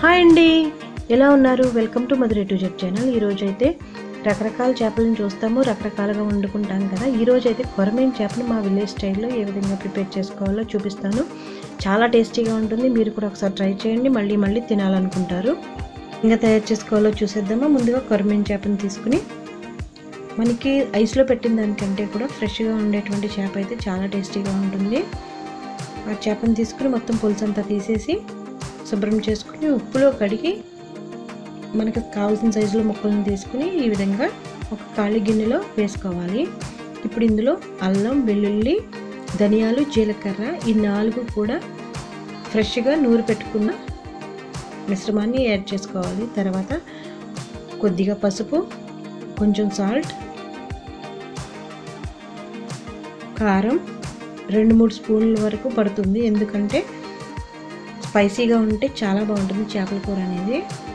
hi అండి ఎలా ఉన్నారు welcome to Madurai to jet channel ఈరోజు అయితే రకరకాల చేపలను చూస్తాము రకరకాలుగా వండుకుంటాం కదా ఈరోజు అయితే కొరమేన్ చేపను మా విలేజ్ స్టైల్లో ఏ విధంగా ప్రిపేర్ చేసుకోవాలో చూపిస్తాను చాలా టేస్టీగా ఉంటుంది మీరు కూడా ఒకసారి ట్రై చేయండి మళ్ళీ మళ్ళీ తినాలనుకుంటారు ఇంకా తయారు చేసుకోవాలో చూసేద్దామా ముందుగా కొరమేన్ చేపను తీసుకుని మనకి ఐస్లో పెట్టిన దానికంటే కూడా ఫ్రెష్గా ఉండేటువంటి చేప అయితే చాలా టేస్టీగా ఉంటుంది ఆ చేపను తీసుకుని మొత్తం పులుసు అంతా తీసేసి శుభ్రం చేసుకుని ఉప్పులో కడిగి మనకు కావాల్సిన సైజులో ముక్కలను తీసుకుని ఈ విధంగా ఒక ఖాళీ గిన్నెలో వేసుకోవాలి ఇప్పుడు ఇందులో అల్లం వెల్లుల్లి ధనియాలు జీలకర్ర ఈ నాలుగు కూడా ఫ్రెష్గా నూరు పెట్టుకున్న మిశ్రమాన్ని యాడ్ చేసుకోవాలి తర్వాత కొద్దిగా పసుపు కొంచెం సాల్ట్ కారం రెండు మూడు స్పూన్ల వరకు పడుతుంది ఎందుకంటే స్పైసీగా ఉంటే చాలా బాగుంటుంది చేపల కూర అనేది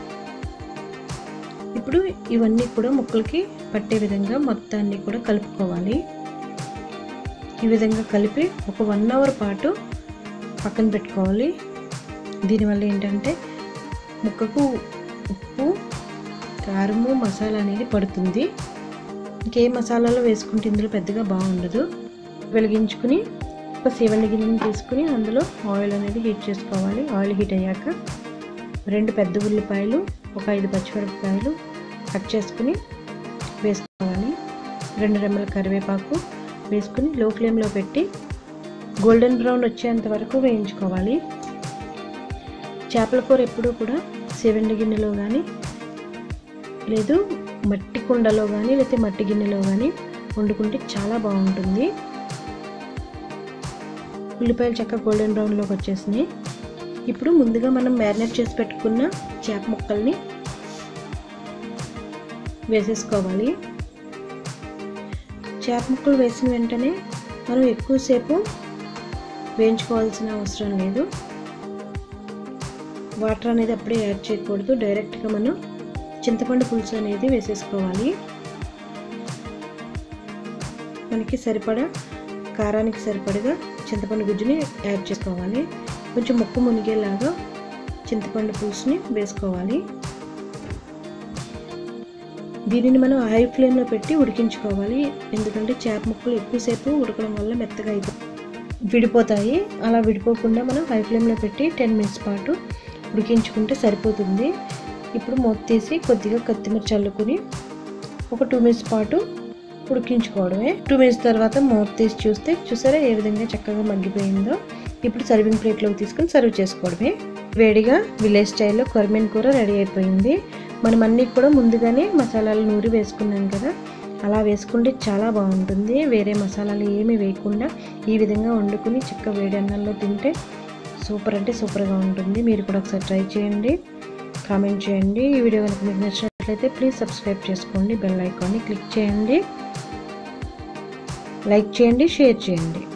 ఇప్పుడు ఇవన్నీ కూడా ముక్కలకి పట్టే విధంగా మొత్తాన్ని కూడా కలుపుకోవాలి ఈ విధంగా కలిపి ఒక వన్ అవర్ పాటు పక్కన పెట్టుకోవాలి దీనివల్ల ఏంటంటే ముక్కకు ఉప్పు కారము మసాలా అనేది పడుతుంది ఇంకే మసాలాలు వేసుకుంటే ఇందులో పెద్దగా బాగుండదు వెలిగించుకుని ఒక సేవెండి గిన్నెని తీసుకుని అందులో ఆయిల్ అనేది హీట్ చేసుకోవాలి ఆయిల్ హీట్ అయ్యాక రెండు పెద్ద ఉల్లిపాయలు ఒక ఐదు పచ్చిమిరపకాయలు కట్ చేసుకుని వేసుకోవాలి రెండు రెమ్మల కరివేపాకు వేసుకుని లో ఫ్లేమ్లో పెట్టి గోల్డెన్ బ్రౌన్ వచ్చేంత వరకు వేయించుకోవాలి చేపల కూర ఎప్పుడూ కూడా సేవెండి గిన్నెలో కానీ లేదు మట్టి కుండలో కానీ లేకపోతే మట్టి గిన్నెలో కానీ వండుకుంటే చాలా బాగుంటుంది ఉల్లిపాయలు చక్క గోల్డెన్ బ్రౌన్లోకి వచ్చేసినాయి ఇప్పుడు ముందుగా మనం మ్యారినేట్ చేసి పెట్టుకున్న చేప ముక్కల్ని వేసేసుకోవాలి చేప ముక్కలు వేసిన వెంటనే మనం ఎక్కువసేపు వేయించుకోవాల్సిన అవసరం లేదు వాటర్ అనేది అప్పుడే యాడ్ చేయకూడదు డైరెక్ట్గా మనం చింతపండు పులుసు అనేది వేసేసుకోవాలి మనకి సరిపడా కారానికి సరిపడగా చింతపండు గుజ్జుని యాడ్ చేసుకోవాలి కొంచెం ముక్కు మునిగేలాగా చింతపండు పులుసుని వేసుకోవాలి దీనిని మనం హై ఫ్లేమ్లో పెట్టి ఉడికించుకోవాలి ఎందుకంటే చేప ముక్కలు ఎక్కువసేపు ఉడకడం వల్ల మెత్తగా అయిపో విడిపోతాయి అలా విడిపోకుండా మనం హై ఫ్లేమ్లో పెట్టి టెన్ మినిట్స్ పాటు ఉడికించుకుంటే సరిపోతుంది ఇప్పుడు మూత తీసి కొద్దిగా కొత్తిమీర చల్లుకుని ఒక టూ మినిట్స్ పాటు ఉడికించుకోవడమే టూ మినిట్స్ తర్వాత మూత తీసి చూస్తే చూసారా ఏ విధంగా చక్కగా మగ్గిపోయిందో ఇప్పుడు సర్వింగ్ ప్లేట్లోకి తీసుకుని సర్వ్ చేసుకోవడమే వేడిగా విలేజ్ స్టైల్లో కొరమీన్ కూర రెడీ అయిపోయింది మనం అన్నీ కూడా ముందుగానే మసాలాలు నూరి వేసుకున్నాం కదా అలా వేసుకుంటే చాలా బాగుంటుంది వేరే మసాలాలు ఏమీ వేయకుండా ఈ విధంగా వండుకుని చక్క వేడి అన్నంలో తింటే సూపర్ అంటే సూపర్గా ఉంటుంది మీరు కూడా ఒకసారి ట్రై చేయండి కామెంట్ చేయండి ఈ వీడియో కనుక మీకు నచ్చినట్లయితే ప్లీజ్ సబ్స్క్రైబ్ చేసుకోండి బెల్ ఐకాన్ని క్లిక్ చేయండి లైక్ చేయండి షేర్ చేయండి